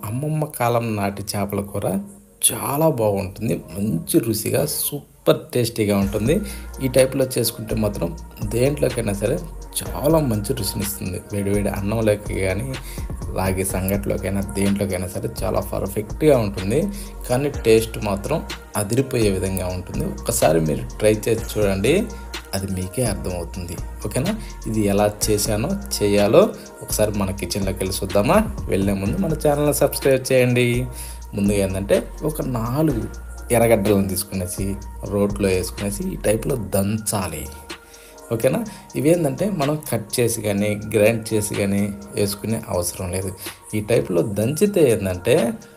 అమ్మమ్మ కాలం నాటి చేపల కూర చాలా బాగుంటుంది మంచి రుచిగా సూపర్ టేస్టీగా ఉంటుంది ఈ టైప్లో చేసుకుంటే మాత్రం దేంట్లోకైనా సరే చాలా మంచి రుచినిస్తుంది వేడివేడి అన్నంలోకి కానీ రాగి సంగట్లోకైనా దేంట్లోకైనా సరే చాలా పర్ఫెక్ట్గా ఉంటుంది కానీ టేస్ట్ మాత్రం అదిరిపోయే విధంగా ఉంటుంది ఒక్కసారి మీరు ట్రై చేసి చూడండి అది మీకే అర్థమవుతుంది ఓకేనా ఇది ఎలా చేశానో చేయాలో ఒకసారి మన కిచెన్లోకి వెళ్ళి చూద్దామా వెళ్ళే ముందు మన ఛానల్ని సబ్స్క్రైబ్ చేయండి ముందుగా ఏంటంటే ఒక నాలుగు ఎర్రగడ్డలను తీసుకునేసి రోట్లో వేసుకునేసి ఈ టైప్లో దంచాలి ఓకేనా ఇవేంటంటే మనం కట్ చేసి కానీ గ్రైండ్ చేసి కానీ వేసుకునే అవసరం లేదు ఈ టైప్లో దంచితే ఏంటంటే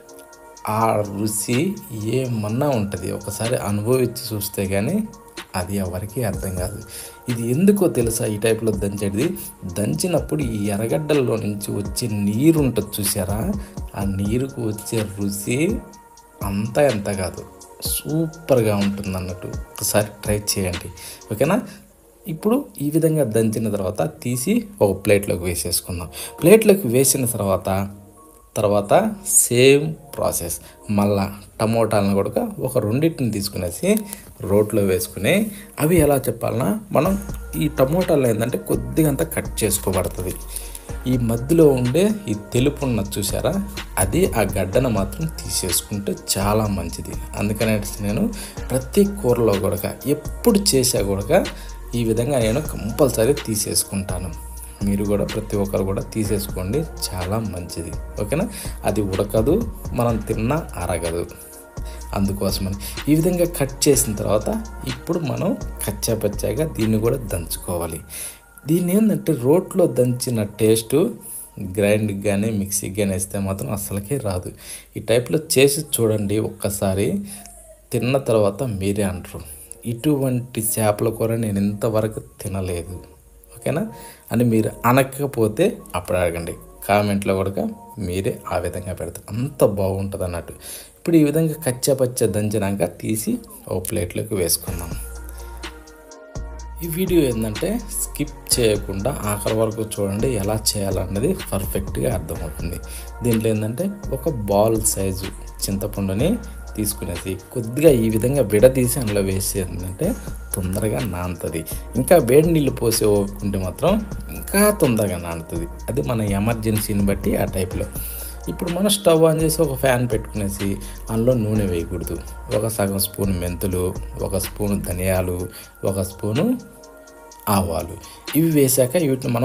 ఆ రుచి ఏమన్నా ఉంటుంది ఒకసారి అనుభవించి చూస్తే కానీ అది ఎవరికి అర్థం కాదు ఇది ఎందుకో తెలుసా ఈ టైప్లో దంచేది దంచినప్పుడు ఈ ఎర్రగడ్డల్లో నుంచి వచ్చే నీరు ఉంటుంది చూసారా ఆ నీరుకు వచ్చే రుచి అంతా ఎంత కాదు సూపర్గా ఉంటుంది అన్నట్టు ఒకసారి ట్రై చేయండి ఓకేనా ఇప్పుడు ఈ విధంగా దంచిన తర్వాత తీసి ఒక ప్లేట్లోకి వేసేసుకుందాం ప్లేట్లోకి వేసిన తర్వాత తర్వాత సేమ్ ప్రాసెస్ మళ్ళా టమోటాలను కూడా ఒక రెండింటిని తీసుకునేసి రోట్లో వేసుకుని అవి ఎలా చెప్పాలన్నా మనం ఈ టమోటాలు ఏంటంటే కొద్దిగా అంతా కట్ చేసుకోబడుతుంది ఈ మధ్యలో ఉండే ఈ తెలుపు ఉన్నది చూసారా అది ఆ గడ్డను మాత్రం తీసేసుకుంటే చాలా మంచిది అందుకనే నేను ప్రతి కూరలో కూడా ఎప్పుడు చేసా కూడా ఈ విధంగా నేను కంపల్సరీ తీసేసుకుంటాను మీరు కూడా ప్రతి ఒక్కరు కూడా తీసేసుకోండి చాలా మంచిది ఓకేనా అది ఉడకదు మనం తిన్నా అరగదు అందుకోసమని ఈ విధంగా కట్ చేసిన తర్వాత ఇప్పుడు మనం కచ్చా పచ్చాగా దీన్ని కూడా దంచుకోవాలి దీన్ని ఏంటంటే రోట్లో దంచిన టేస్ట్ గ్రైండ్కి కానీ మిక్సీకి కానీ వేస్తే మాత్రం అసలుకే రాదు ఈ టైప్లో చేసి చూడండి ఒక్కసారి తిన్న తర్వాత మీరే అంటారు ఇటువంటి చేపల కూర నేను ఇంతవరకు తినలేదు ఓకేనా అని మీరు అనకపోతే అప్పుడు అడగండి కామెంట్లో కూడా మీరే ఆ విధంగా పెడతారు అంత బాగుంటుంది అన్నట్టు ఇప్పుడు ఈ విధంగా కచ్చా పచ్చ దంచినాక తీసి ఓ ప్లేట్లోకి వేసుకుందాం ఈ వీడియో ఏంటంటే స్కిప్ చేయకుండా ఆఖరి వరకు చూడండి ఎలా చేయాలన్నది పర్ఫెక్ట్గా అర్థమవుతుంది దీంట్లో ఏంటంటే ఒక బాల్ సైజు చింతపండుని తీసుకునేసి కొద్దిగా ఈ విధంగా విడదీసి అందులో వేసి ఏంటంటే తొందరగా నానుతుంది ఇంకా వేడి నీళ్ళు పోసి ఓపుకుంటే మాత్రం ఇంకా తొందరగా నానుతుంది అది మన ఎమర్జెన్సీని బట్టి ఆ టైప్లో ఇప్పుడు మనం స్టవ్ ఆన్ చేసి ఒక ఫ్యాన్ పెట్టుకునేసి అందులో నూనె వేయకూడదు ఒక సగం స్పూన్ మెంతులు ఒక స్పూన్ ధనియాలు ఒక స్పూను ఆవాలు ఇవి వేసాక వీటిని మనం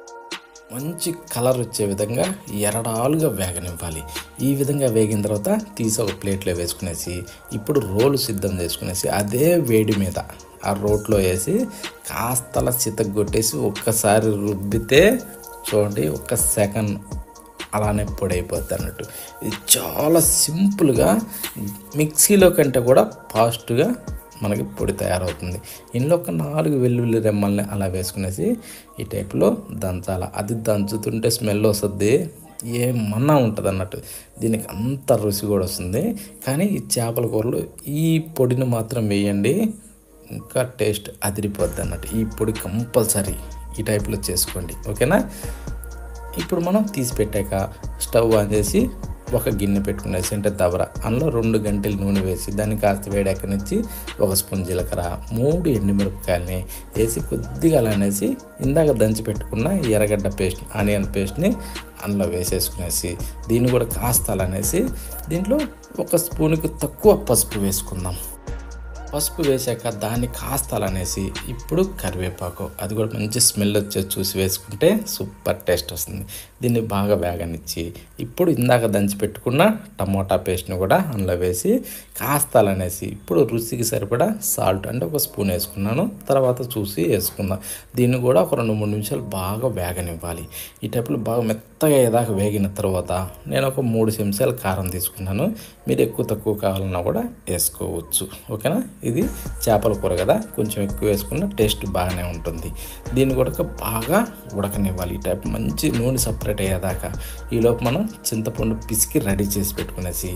మంచి కలర్ వచ్చే విధంగా ఎరడాలుగా వేగనివ్వాలి ఈ విధంగా వేగిన తర్వాత తీసి ఒక ప్లేట్లో వేసుకునేసి ఇప్పుడు రోలు సిద్ధం చేసుకునేసి అదే వేడి మీద ఆ రోట్లో వేసి కాస్తల చితగొట్టేసి ఒక్కసారి రుబ్బితే చూడండి ఒక్క సెకండ్ అలానే పొడి అయిపోద్ది అన్నట్టు ఇది చాలా సింపుల్గా మిక్సీలో కంటే కూడా ఫాస్ట్గా మనకి పొడి తయారవుతుంది ఇందులో ఒక నాలుగు వెల్లుల్లి రెమ్మల్ని అలా వేసుకునేసి ఈ టైప్లో దంచాల అది దంచుతుంటే స్మెల్ వస్తుంది ఏమన్నా ఉంటుంది అన్నట్టు దీనికి అంత రుచి కూడా వస్తుంది కానీ ఈ చేపల కూరలో ఈ పొడిని మాత్రం వేయండి ఇంకా టేస్ట్ అదిరిపోద్ది అన్నట్టు ఈ పొడి కంపల్సరీ ఈ టైప్లో చేసుకోండి ఓకేనా ఇప్పుడు మనం తీసి పెట్టాక స్టవ్ ఆన్ చేసి ఒక గిన్నె పెట్టుకునేసి అంటే దబర అందులో రెండు గంటలు నూనె వేసి దాన్ని కాస్త వేడెక్కనిచ్చి ఒక స్పూన్ జీలకర్ర మూడు ఎండుమిరపకాయలని వేసి కొద్దిగా అలా అనేసి ఇందాక దంచి పెట్టుకున్న ఎర్రగడ్డ పేస్ట్ ఆనియన్ పేస్ట్ని అందులో వేసేసుకునేసి దీన్ని కూడా కాస్త అలా అనేసి దీంట్లో ఒక స్పూన్కి తక్కువ పసుపు వేసుకుందాం పసుపు వేసాక దాన్ని కాస్త అలా అనేసి ఇప్పుడు కరివేపాకు అది కూడా మంచి స్మెల్ వచ్చే చూసి వేసుకుంటే సూపర్ టేస్ట్ వస్తుంది దీన్ని బాగా వేగనిచ్చి ఇప్పుడు ఇందాక దంచి పెట్టుకున్న టమోటా పేస్ట్ని కూడా అందులో వేసి కాస్త అలా అనేసి ఇప్పుడు రుచికి సరిపడా సాల్ట్ అంటే ఒక స్పూన్ వేసుకున్నాను తర్వాత చూసి వేసుకుందాం దీన్ని కూడా ఒక రెండు మూడు నిమిషాలు బాగా వేగనివ్వాలి ఈ టైప్లో బాగా మెత్తగా ఏదాకా వేగిన తర్వాత నేను ఒక మూడు చెంచాలు కారం తీసుకున్నాను మీరు ఎక్కువ తక్కువ కావాలన్నా కూడా వేసుకోవచ్చు ఓకేనా ఇది చేపల కూర కదా కొంచెం ఎక్కువ వేసుకున్న టేస్ట్ బాగానే ఉంటుంది దీన్ని కూడా బాగా ఉడకనివ్వాలి ఈ టైప్ మంచి నూనె సపరేట్ అయ్యేదాకా ఈలోపు మనం చింతపండు పిసికి రెడీ చేసి పెట్టుకునేసి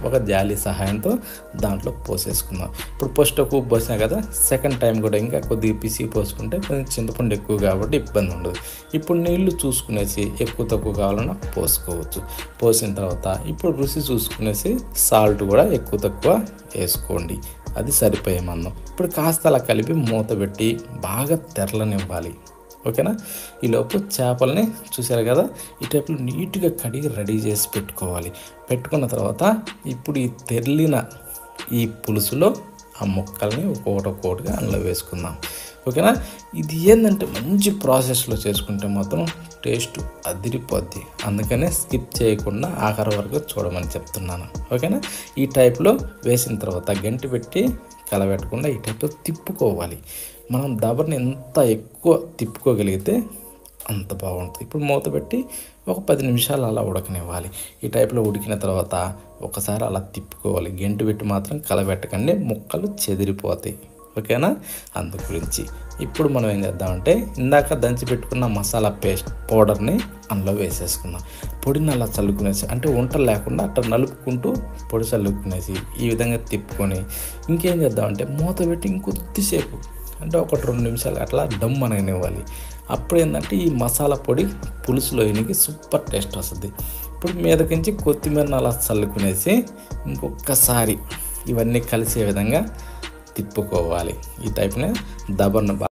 ఒక జాలి సహాయంతో దాంట్లో పోసేసుకుందాం ఇప్పుడు ఫస్ట్ ఒక ఉప్పు పోసినా కదా సెకండ్ టైం కూడా ఇంకా కొద్దిగా పిసికి పోసుకుంటే కొంచెం చింతపండు ఎక్కువ కాబట్టి ఇబ్బంది ఉండదు ఇప్పుడు నీళ్లు చూసుకునేసి ఎక్కువ తక్కువ కావాలన్నా పోసుకోవచ్చు పోసిన తర్వాత ఇప్పుడు రుచి చూసుకునేసి సాల్ట్ కూడా ఎక్కువ తక్కువ వేసుకోండి అది సరిపోయే మందం ఇప్పుడు కాస్త అలా కలిపి మూత పెట్టి బాగా తెరలనివ్వాలి ఓకేనా ఈలోపు చేపల్ని చూసారు కదా ఈ టైప్లో నీట్గా కడిగి రెడీ చేసి పెట్టుకోవాలి పెట్టుకున్న తర్వాత ఇప్పుడు ఈ తెర్లిన ఈ పులుసులో ఆ ముక్కల్ని ఒక్కొక్కటి ఒక్కొక్కటిగా అందులో వేసుకుందాం ఓకేనా ఇది ఏంటంటే మంచి ప్రాసెస్లో చేసుకుంటే మాత్రం టేస్ట్ అదిరిపోద్ది అందుకనే స్కిప్ చేయకుండా ఆఖరి వరకు చూడమని చెప్తున్నాను ఓకేనా ఈ టైప్లో వేసిన తర్వాత గంటి పెట్టి కలబెట్టకుండా ఈ టైప్లో తిప్పుకోవాలి మనం దబర్ని ఎంత ఎక్కువ తిప్పుకోగలిగితే అంత బాగుంటుంది ఇప్పుడు మూత పెట్టి ఒక పది నిమిషాలు అలా ఉడకనివ్వాలి ఈ టైప్లో ఉడికిన తర్వాత ఒకసారి అలా తిప్పుకోవాలి గెంటు పెట్టి మాత్రం కలబెట్టకండి ముక్కలు చెదిరిపోతాయి ఓకేనా అందు గురించి ఇప్పుడు మనం ఏం చేద్దామంటే ఇందాక దంచి పెట్టుకున్న మసాలా పేస్ట్ పౌడర్ని అందులో వేసేసుకుందాం పొడిని అలా చల్లుకునేసి అంటే వంటలు లేకుండా అట్లా నలుపుకుంటూ పొడి చల్లుకునేసి ఈ విధంగా తిప్పుకొని ఇంకేం చేద్దామంటే మూత పెట్టి ఇంకొద్దిసేపు అంటే ఒకటి రెండు నిమిషాలు అట్లా డమ్ అనగనివ్వాలి అప్పుడు ఏంటంటే ఈ మసాలా పొడి పులుసులో ఇనికి సూపర్ టేస్ట్ వస్తుంది ఇప్పుడు మీదకించి కొత్తిమీరని అలా చల్లుకునేసి ఇంకొకసారి ఇవన్నీ కలిసే విధంగా తిప్పుకోవాలి ఈ టైప్నే దబర్ను